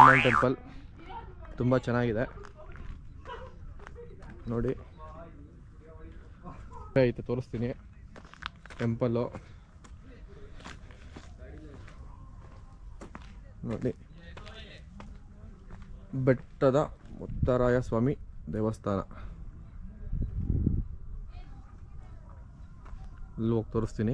Hanuman temple ತುಂಬ ಚೆನ್ನಾಗಿದೆ ನೋಡಿ ಐತೆ ತೋರಿಸ್ತೀನಿ ಟೆಂಪಲ್ಲು ನೋಡಿ ಬೆಟ್ಟದ ಮುತ್ತರಾಯ ಸ್ವಾಮಿ ದೇವಸ್ಥಾನ ಅಲ್ಲಿ ಹೋಗಿ ತೋರಿಸ್ತೀನಿ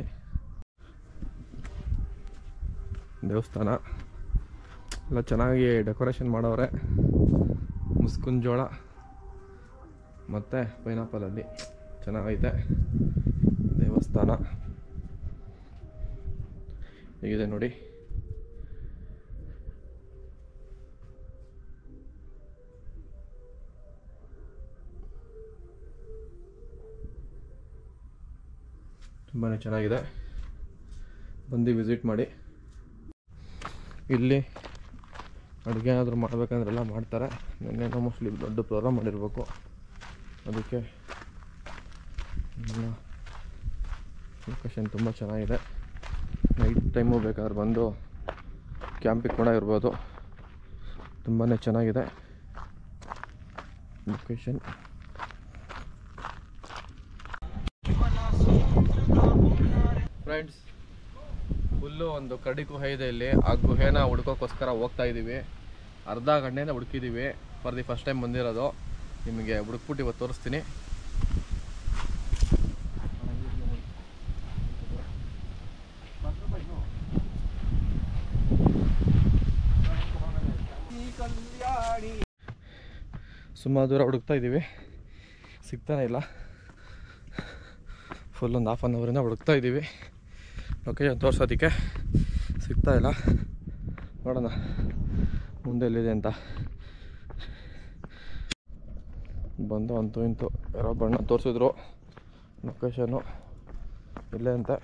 ದೇವಸ್ಥಾನ ಎಲ್ಲ ಚೆನ್ನಾಗಿ ಡೆಕೋರೇಷನ್ ಮಾಡವ್ರೆ ಮುಸ್ಕುನ್ ಜೋಳ ಮತ್ತು ಪೈನಾಪಲಲ್ಲಿ ಚೆನ್ನಾಗೈತೆ ದೇವಸ್ಥಾನ ಹೇಗಿದೆ ನೋಡಿ ತುಂಬಾ ಚೆನ್ನಾಗಿದೆ ಬಂದು ವಿಸಿಟ್ ಮಾಡಿ ಇಲ್ಲಿ ಅಡುಗೆ ಏನಾದರೂ ಮಾಡಬೇಕಂದ್ರೆಲ್ಲ ಮಾಡ್ತಾರೆ ನಿನ್ನೆ ಮೋಸ್ಟ್ಲಿ ದೊಡ್ಡ ಪ್ರೋಗ್ರಾಮ್ ಮಾಡಿರ್ಬೇಕು ಅದಕ್ಕೆ ಲೊಕೇಶನ್ ತುಂಬ ಚೆನ್ನಾಗಿದೆ ನೈಟ್ ಟೈಮು ಬೇಕಾದ್ರೆ ಬಂದು ಕ್ಯಾಂಪಿಗೆ ಕೂಡ ಇರ್ಬೋದು ತುಂಬಾ ಚೆನ್ನಾಗಿದೆ ಲೊಕೇಶನ್ ಫ್ರೆಂಡ್ಸ್ ಫುಲ್ಲು ಒಂದು ಕರಡಿ ಗುಹೆ ಇದೆ ಇಲ್ಲಿ ಆ ಗುಹೆನ ಹುಡ್ಕೋಕ್ಕೋಸ್ಕರ ಹೋಗ್ತಾ ಇದ್ದೀವಿ ಅರ್ಧ ಗಂಟೆಯಿಂದ ಹುಡುಕಿದ್ದೀವಿ ಫಾರ್ ದಿ ಫಸ್ಟ್ ಟೈಮ್ ಬಂದಿರೋದು ನಿಮಗೆ ಹುಡುಕ್ಬಿಟ್ಟು ಇವತ್ತು ತೋರಿಸ್ತೀನಿ ಸುಮಾರು ದೂರ ಹುಡುಕ್ತಾ ಇದ್ದೀವಿ ಸಿಗ್ತಾನೆ ಇಲ್ಲ ಫುಲ್ ಒಂದು ಹಾಫ್ ಆನ್ ಅವರಿಂದ ಹುಡುಕ್ತಾ ಇದ್ದೀವಿ ಲೊಕೇಶನ್ ತೋರಿಸೋದಕ್ಕೆ ಸಿಗ್ತಾ ಇಲ್ಲ ನೋಡೋಣ ಮುಂದೆ ಎಲ್ಲಿದೆ ಅಂತ ಬಂದು ಅಂತೂ ಇಂತೂ ಯಾರೋ ಬಣ್ಣ ತೋರಿಸಿದ್ರು ಲೊಕೇಶನ್ನು ಇಲ್ಲೇ ಅಂತ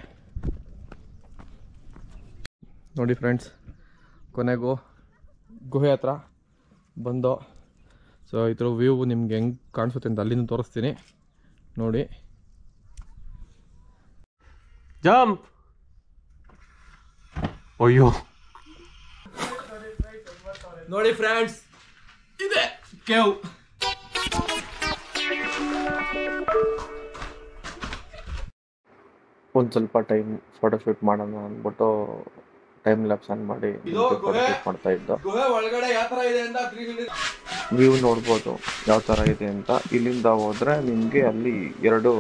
ನೋಡಿ ಫ್ರೆಂಡ್ಸ್ ಕೊನೆಗೂ ಗುಹೆ ಹತ್ರ ಬಂದು ಸೊ ಇದ್ರ ವ್ಯೂ ನಿಮ್ಗೆ ಹೆಂಗೆ ಕಾಣಿಸುತ್ತೆ ಅಂತ ಅಲ್ಲಿಂದ ತೋರಿಸ್ತೀನಿ ನೋಡಿ ಜಂಪ್ ಅಯ್ಯೋ ನೋಡಿ ಫ್ರೆಂಡ್ಸ್ ಇದೆ ಕೇವ್ ಒಂದು ಸ್ವಲ್ಪ ಟೈಮ್ ಫೋಟೋಶೂಟ್ ಮಾಡೋಣ ಅಂದ್ಬಿಟ್ಟು ಟೈಮ್ ಲ್ಯಾಪ್ಸ್ ಆನ್ ಮಾಡಿ ಫೋಟೋಶೂಟ್ ಮಾಡ್ತಾ ಇದ್ದು ಗುಹೆ ಒಳಗಡೆ ಯಾವ ತರ ಇದೆ ಅಂತ ತ್ರೀ ವ್ಯೂ ನೋಡ್ಬೋದು ಯಾವ ಥರ ಇದೆ ಅಂತ ಇಲ್ಲಿಂದ ಹೋದ್ರೆ ನಿಮಗೆ ಅಲ್ಲಿ ಎರಡು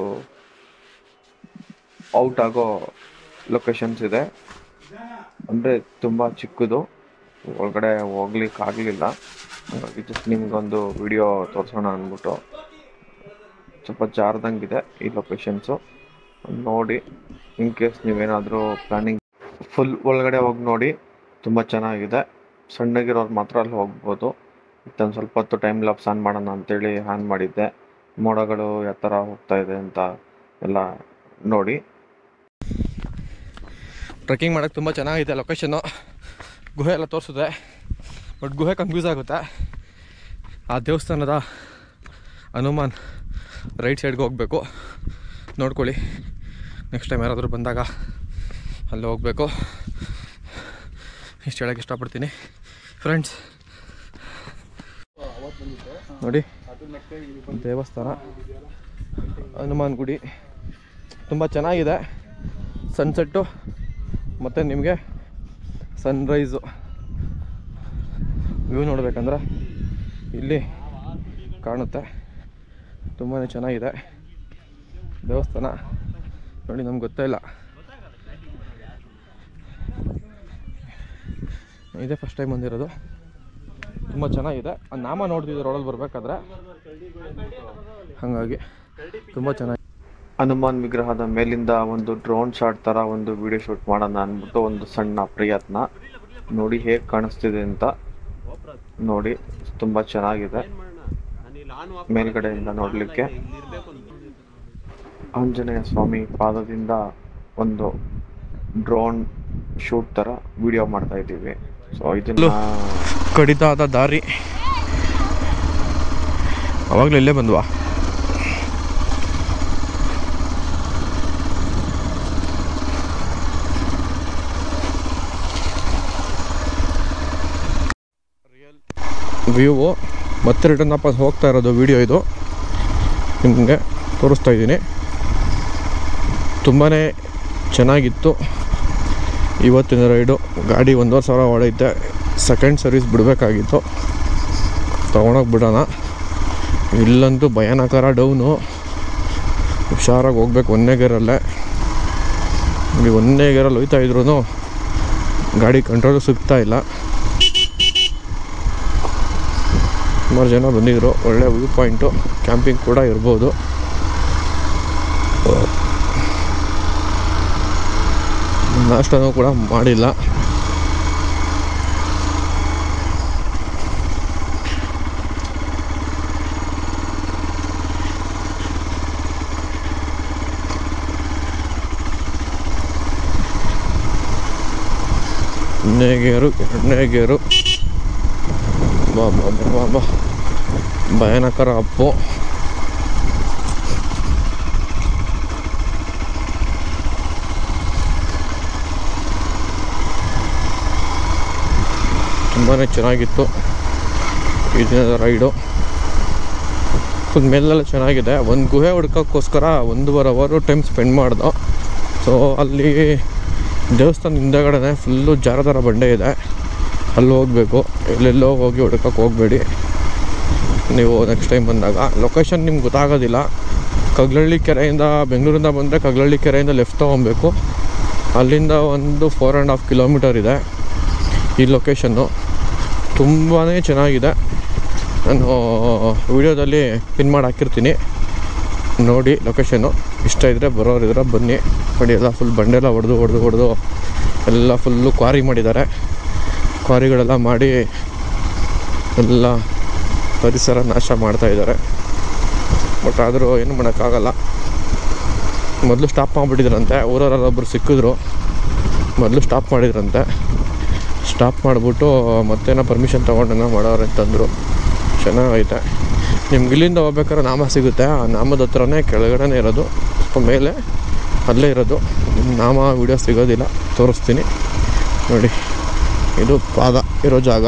ಔಟ್ ಆಗೋ ಲೊಕೇಶನ್ಸ್ ಇದೆ ಅಂದರೆ ತುಂಬ ಚಿಕ್ಕದು ಒಳಗಡೆ ಹೋಗ್ಲಿಕ್ಕೆ ಆಗಲಿಲ್ಲ ಹಾಗಾಗಿ ಜಸ್ಟ್ ನಿಮ್ಗೊಂದು ವಿಡಿಯೋ ತೋರಿಸೋಣ ಅಂದ್ಬಿಟ್ಟು ಸ್ವಲ್ಪ ಜಾರ್ದಂಗಿದೆ ಈ ಲೊಕೇಶನ್ಸು ನೋಡಿ ಇನ್ ಕೇಸ್ ನೀವೇನಾದರೂ ಪ್ಲಾನಿಂಗ್ ಫುಲ್ ಒಳಗಡೆ ಹೋಗಿ ನೋಡಿ ತುಂಬ ಚೆನ್ನಾಗಿದೆ ಸಣ್ಣಗಿರೋರು ಮಾತ್ರ ಅಲ್ಲಿ ಹೋಗ್ಬೋದು ಇತ್ತೊಂದು ಸ್ವಲ್ಪ ಹೊತ್ತು ಟೈಮ್ ಲಾಪ್ಸ್ ಆನ್ ಮಾಡೋಣ ಅಂತೇಳಿ ಆನ್ ಮಾಡಿದ್ದೆ ಮೋಡಗಳು ಯಾವ ಥರ ಹೋಗ್ತಾ ಇದೆ ಅಂತ ಎಲ್ಲ ನೋಡಿ ಟ್ರೆಕ್ಕಿಂಗ್ ಮಾಡೋಕ್ಕೆ ತುಂಬ ಚೆನ್ನಾಗಿದೆ ಲೊಕೇಶನ್ನು ಗುಹೆ ಎಲ್ಲ ತೋರಿಸಿದೆ ಬಟ್ ಗುಹೆ ಕನ್ಫ್ಯೂಸ್ ಆಗುತ್ತೆ ಆ ದೇವಸ್ಥಾನದ ಹನುಮಾನ್ ರೈಟ್ ಸೈಡ್ಗೆ ಹೋಗಬೇಕು ನೋಡ್ಕೊಳ್ಳಿ ನೆಕ್ಸ್ಟ್ ಟೈಮ್ ಯಾರಾದರೂ ಬಂದಾಗ ಅಲ್ಲಿ ಹೋಗಬೇಕು ಇಷ್ಟು ಹೇಳೋಕ್ಕೆ ಇಷ್ಟಪಡ್ತೀನಿ ಫ್ರೆಂಡ್ಸ್ ನೋಡಿ ದೇವಸ್ಥಾನ ಹನುಮಾನ್ ಗುಡಿ ತುಂಬ ಚೆನ್ನಾಗಿದೆ ಸನ್ಸೆಟ್ಟು ಮತ್ತು ನಿಮಗೆ ಸನ್ರೈಸು ವ್ಯೂ ನೋಡಬೇಕಂದ್ರೆ ಇಲ್ಲಿ ಕಾಣುತ್ತೆ ತುಂಬಾ ಚೆನ್ನಾಗಿದೆ ದೇವಸ್ಥಾನ ನೋಡಿ ನಮ್ಗೆ ಗೊತ್ತೇ ಇಲ್ಲ ಇದೇ ಫಸ್ಟ್ ಟೈಮ್ ಬಂದಿರೋದು ತುಂಬ ಚೆನ್ನಾಗಿದೆ ಆ ನಾಮ ನೋಡ್ತಿದ್ದೆ ರೋಡಲ್ಲಿ ಬರಬೇಕಾದ್ರೆ ಹಾಗಾಗಿ ತುಂಬ ಚೆನ್ನಾಗಿ ಹನುಮಾನ್ ವಿಗ್ರಹದ ಮೇಲಿಂದ ಒಂದು ಡ್ರೋನ್ ಶಾಟ್ ಥರ ಒಂದು ವಿಡಿಯೋ ಶೂಟ್ ಮಾಡೋಣ ಅಂದ್ಬಿಟ್ಟು ಒಂದು ಸಣ್ಣ ಪ್ರಯತ್ನ ನೋಡಿ ಹೇಗೆ ಕಾಣಿಸ್ತಿದೆ ಅಂತ ನೋಡಿ ತುಂಬ ಚೆನ್ನಾಗಿದೆ ಮೇಲ್ಗಡೆಯಿಂದ ನೋಡಲಿಕ್ಕೆ ಆಂಜನೇಯ ಸ್ವಾಮಿ ಪಾದದಿಂದ ಒಂದು ಡ್ರೋನ್ ಶೂಟ್ ಥರ ವಿಡಿಯೋ ಮಾಡ್ತಾ ಇದ್ದೀವಿ ಸೊ ಇದನ್ನ ಕಡಿದಾದ ದಾರಿ ಅವಾಗಲೂ ಇಲ್ಲೇ ಬಂದ್ವಾ ರಿಯಲ್ ವ್ಯೂವು ಮತ್ತೆ ರಿಟರ್ನ್ ವಾಪಸ್ ಹೋಗ್ತಾ ಇರೋದು ವಿಡಿಯೋ ಇದು ನಿಮಗೆ ತೋರಿಸ್ತಾ ಇದ್ದೀನಿ ತುಂಬಾ ಚೆನ್ನಾಗಿತ್ತು ಇವತ್ತಿನ ರೈಡು ಗಾಡಿ ಒಂದೂವರೆ ಸಾವಿರ ಹೊಡೈತೆ ಸೆಕೆಂಡ್ ಸರ್ವಿಸ್ ಬಿಡಬೇಕಾಗಿತ್ತು ತೊಗೊಂಡೋಗಿ ಬಿಡೋಣ ಇಲ್ಲಂತೂ ಭಯಾನಕರ ಡೌನು ಹುಷಾರಾಗಿ ಹೋಗ್ಬೇಕು ಒಂದನೇ ಗೇರಲ್ಲೇ ಇಲ್ಲಿ ಒಂದನೇ ಗೇರಲ್ಲಿ ಹೋಯ್ತಾ ಇದ್ರು ಗಾಡಿ ಕಂಟ್ರೋಲ್ ಸಿಗ್ತಾ ಇಲ್ಲ ಸುಮಾರು ಜನ ಬಂದಿದ್ರು ಒಳ್ಳೆ ವ್ಯೂ ಪಾಯಿಂಟು ಕ್ಯಾಂಪಿಂಗ್ ಕೂಡ ಇರ್ಬೋದು ನಾಷ್ಟನೂ ಕೂಡ ಮಾಡಿಲ್ಲ ಒಂದನೇ ಗೇರು ಎರಡನೇ ಗೇರು ಬಾ ಬಾ ಬಾ ಬಾ ಬಾ ಭಯಾನಕರ ಅಪ್ಪು ತುಂಬಾ ಚೆನ್ನಾಗಿತ್ತು ಈ ದಿನದ ರೈಡು ಫುಲ್ ಮೇಲೆಲ್ಲ ಚೆನ್ನಾಗಿದೆ ಒಂದು ಗುಹೆ ಹುಡ್ಕೋಕ್ಕೋಸ್ಕರ ಒಂದೂವರೆ ಅವರು ಟೈಮ್ ಸ್ಪೆಂಡ್ ಮಾಡ್ದೋ ಸೊ ಅಲ್ಲಿ ದೇವಸ್ಥಾನ ಹಿಂದಗಡೆ ಫುಲ್ಲು ಜಾರದಾರ ಬಂಡೆ ಇದೆ ಅಲ್ಲಿ ಹೋಗಬೇಕು ಎಲ್ಲೆಲ್ಲೋ ಹೋಗಿ ಹುಡ್ಕಕ್ಕೆ ಹೋಗಬೇಡಿ ನೀವು ನೆಕ್ಸ್ಟ್ ಟೈಮ್ ಬಂದಾಗ ಲೊಕೇಶನ್ ನಿಮ್ಗೆ ಗೊತ್ತಾಗೋದಿಲ್ಲ ಕಗ್ಲಳ್ಳಿ ಕೆರೆಯಿಂದ ಬೆಂಗಳೂರಿಂದ ಬಂದರೆ ಕಗ್ಲಳ್ಳಿ ಕೆರೆಯಿಂದ ಲೆಫ್ಟ್ ತೊಗೊಬೇಕು ಅಲ್ಲಿಂದ ಒಂದು ಫೋರ್ ಆ್ಯಂಡ್ ಹಾಫ್ ಕಿಲೋಮೀಟರ್ ಇದೆ ಈ ಲೊಕೇಶನ್ನು ತುಂಬಾ ಚೆನ್ನಾಗಿದೆ ನಾನು ವಿಡಿಯೋದಲ್ಲಿ ಪಿನ್ ಮಾಡಿ ಹಾಕಿರ್ತೀನಿ ನೋಡಿ ಲೊಕೇಶನ್ನು ಇಷ್ಟ ಇದ್ದರೆ ಬರೋರಿದ್ರೆ ಬನ್ನಿ ನೋಡಿ ಎಲ್ಲ ಫುಲ್ ಬಂಡೆಲ್ಲ ಹೊಡೆದು ಹೊಡೆದು ಹೊಡೆದು ಎಲ್ಲ ಫುಲ್ಲು ಕ್ವಾರಿ ಮಾಡಿದ್ದಾರೆ ಕ್ವಾರಿಗಳೆಲ್ಲ ಮಾಡಿ ಎಲ್ಲ ಪರಿಸರ ನಾಶ ಮಾಡ್ತಾ ಇದ್ದಾರೆ ಬಟ್ ಆದರೂ ಏನು ಮಾಡೋಕ್ಕಾಗಲ್ಲ ಮೊದಲು ಸ್ಟಾಪ್ ಮಾಡಿಬಿಟ್ಟಿದ್ರಂತೆ ಊರವರೊಬ್ಬರು ಸಿಕ್ಕಿದ್ರು ಮೊದಲು ಸ್ಟಾಪ್ ಮಾಡಿದ್ರಂತೆ ಸ್ಟಾಪ್ ಮಾಡಿಬಿಟ್ಟು ಮತ್ತೇನೋ ಪರ್ಮಿಷನ್ ತೊಗೊಂಡೇನೋ ಮಾಡೋರು ಅಂತಂದರು ಚೆನ್ನಾಗೈತೆ ನಿಮ್ಗೆ ಇಲ್ಲಿಂದ ಹೋಗ್ಬೇಕಾದ್ರೆ ನಾಮ ಸಿಗುತ್ತೆ ಆ ನಾಮದ ಹತ್ರನೇ ಕೆಳಗಡೆನೇ ಇರೋದು ಸ್ವಲ್ಪ ಮೇಲೆ ಅಲ್ಲೇ ಇರೋದು ನಿಮ್ಮ ನಾಮ ವಿಡಿಯೋ ಸಿಗೋದಿಲ್ಲ ತೋರಿಸ್ತೀನಿ ನೋಡಿ ಇದು ಪಾದ ಇರೋ ಜಾಗ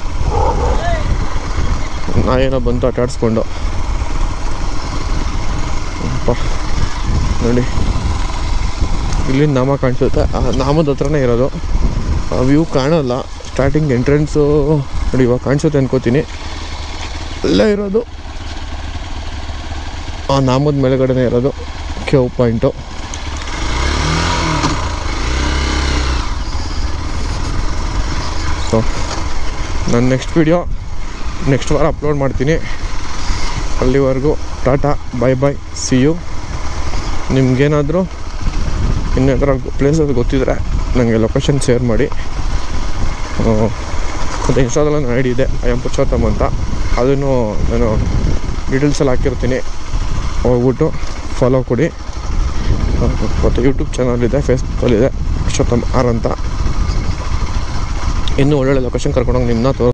ನಾ ಏನೋ ಬಂತು ಆಟಾಡಿಸ್ಕೊಂಡು ಅಪ್ಪ ನೋಡಿ ಇಲ್ಲಿ ನಾಮ ಕಾಣಿಸುತ್ತೆ ಆ ನಾಮದ ಹತ್ರನೇ ಇರೋದು ಆ ವ್ಯೂ ಕಾಣಲ್ಲ ಸ್ಟಾರ್ಟಿಂಗ್ ಎಂಟ್ರೆನ್ಸು ನೋಡಿ ಇವಾಗ ಕಾಣಿಸುತ್ತೆ ಅನ್ಕೋತೀನಿ ಅಲ್ಲೇ ಇರೋದು ಆ ನಾಮದ ಮೇಲ್ಗಡೆನೇ ಇರೋದು ಕ್ಯೂ ಪಾಯಿಂಟು ಸೊ ನಾನು ನೆಕ್ಸ್ಟ್ ವಿಡಿಯೋ ನೆಕ್ಸ್ಟ್ ವಾರ ಅಪ್ಲೋಡ್ ಮಾಡ್ತೀನಿ ಅಲ್ಲಿವರೆಗೂ ಟಾಟಾ ಬಾಯ್ ಬಾಯ್ ಸಿ ಯು ನಿಮ್ಗೇನಾದರೂ ಇನ್ನೇನಾದ್ರೂ ಪ್ಲೇಸಸ್ ಗೊತ್ತಿದ್ರೆ ನನಗೆ ಲೊಕೇಶನ್ ಶೇರ್ ಮಾಡಿ ಆ, ಮತ್ತು ಇನ್ಸ್ಟಾದಲ್ಲಿ ನನ್ನ ಐ ಡಿ ಇದೆ ಐ ಎಮ್ ಪುರುಷೋತ್ತಮ್ ಅಂತ ಅದನ್ನು ನಾನು ಡೀಟೇಲ್ಸಲ್ಲಿ ಹಾಕಿರ್ತೀನಿ ಹೋಗ್ಬಿಟ್ಟು ಫಾಲೋ ಕೊಡಿ ಆ, ಮತ್ತು ಯೂಟ್ಯೂಬ್ ಚಾನಲ್ ಇದೆ ಫೇಸ್ಬುಕ್ಕಲ್ಲಿದೆ ಪುರುಷೋತ್ತಮ್ ಆರ್ ಅಂತ ಇನ್ನೂ ಒಳ್ಳೊಳ್ಳೆ ಲೊಕೇಶನ್ ಕರ್ಕೊಂಡೋಗಿ ನಿಮ್ಮನ್ನ ತೋರಿಸ್